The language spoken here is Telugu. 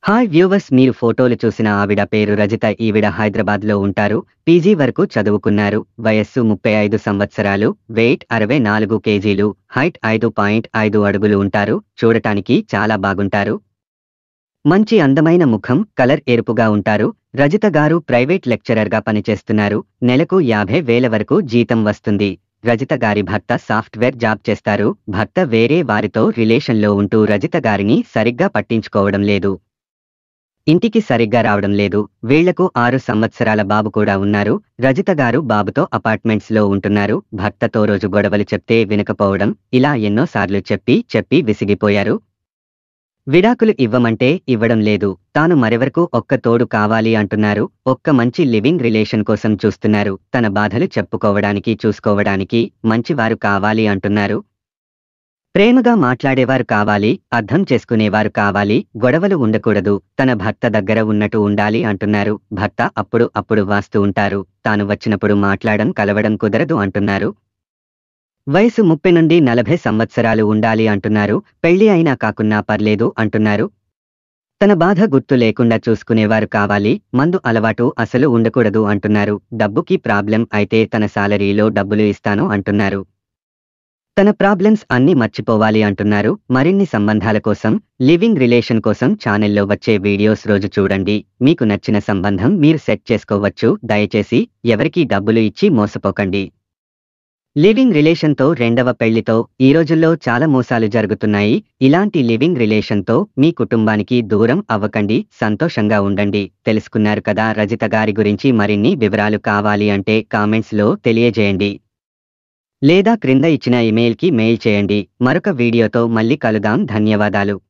హాయ్ వ్యూవర్స్ మీరు ఫోటోలు చూసిన ఆవిడ పేరు రజిత ఈవిడ హైదరాబాద్ లో ఉంటారు పీజీ వరకు చదువుకున్నారు వయస్సు ముప్పై ఐదు సంవత్సరాలు వెయిట్ అరవై నాలుగు కేజీలు హైట్ ఐదు పాయింట్ ఐదు అడుగులు ఉంటారు చూడటానికి చాలా బాగుంటారు మంచి అందమైన ముఖం కలర్ ఎరుపుగా ఉంటారు రజిత గారు ప్రైవేట్ లెక్చరర్ గా పనిచేస్తున్నారు నెలకు యాభై వేల వరకు జీతం వస్తుంది రజిత గారి భర్త సాఫ్ట్వేర్ జాబ్ చేస్తారు భర్త వేరే వారితో రిలేషన్లో ఉంటూ రజిత గారిని సరిగ్గా పట్టించుకోవడం లేదు ఇంటికి సరిగ్గా రావడం లేదు వీళ్లకు ఆరు సంవత్సరాల బాబు కూడా ఉన్నారు రజిత గారు బాబుతో అపార్ట్మెంట్స్ లో ఉంటున్నారు భర్తతో రోజు గొడవలు చెప్తే వినకపోవడం ఇలా ఎన్నోసార్లు చెప్పి చెప్పి విసిగిపోయారు విడాకులు ఇవ్వమంటే ఇవ్వడం లేదు తాను మరెవరకు ఒక్క తోడు కావాలి అంటున్నారు ఒక్క మంచి లివింగ్ రిలేషన్ కోసం చూస్తున్నారు తన బాధలు చెప్పుకోవడానికి చూసుకోవడానికి మంచివారు కావాలి అంటున్నారు ప్రేమగా మాట్లాడేవారు కావాలి అర్థం చేసుకునేవారు కావాలి గొడవలు ఉండకూడదు తన భర్త దగ్గర ఉన్నట్టు ఉండాలి అంటున్నారు భర్త అప్పుడు అప్పుడు వాస్తూ ఉంటారు తాను వచ్చినప్పుడు మాట్లాడడం కలవడం కుదరదు అంటున్నారు వయసు ముప్పై నుండి నలభై సంవత్సరాలు ఉండాలి అంటున్నారు పెళ్లి అయినా కాకున్నా పర్లేదు అంటున్నారు తన బాధ గుర్తు లేకుండా చూసుకునేవారు కావాలి మందు అలవాటు అసలు ఉండకూడదు అంటున్నారు డబ్బుకి ప్రాబ్లం అయితే తన సాలరీలో డబ్బులు ఇస్తాను అంటున్నారు తన ప్రాబ్లమ్స్ అన్ని మర్చిపోవాలి అంటున్నారు మరిన్ని సంబంధాల కోసం లివింగ్ రిలేషన్ కోసం ఛానల్లో వచ్చే వీడియోస్ రోజు చూడండి మీకు నచ్చిన సంబంధం మీరు సెట్ చేసుకోవచ్చు దయచేసి ఎవరికీ డబ్బులు ఇచ్చి మోసపోకండి లివింగ్ రిలేషన్తో రెండవ పెళ్లితో ఈ రోజుల్లో చాలా మోసాలు జరుగుతున్నాయి ఇలాంటి లివింగ్ రిలేషన్తో మీ కుటుంబానికి దూరం అవ్వకండి సంతోషంగా ఉండండి తెలుసుకున్నారు కదా రజిత గారి గురించి మరిన్ని వివరాలు కావాలి అంటే కామెంట్స్ లో తెలియజేయండి లేదా క్రింద ఇచ్చిన ఇమెయిల్కి మెయిల్ చేయండి మరొక వీడియోతో మళ్ళీ కలుదాం ధన్యవాదాలు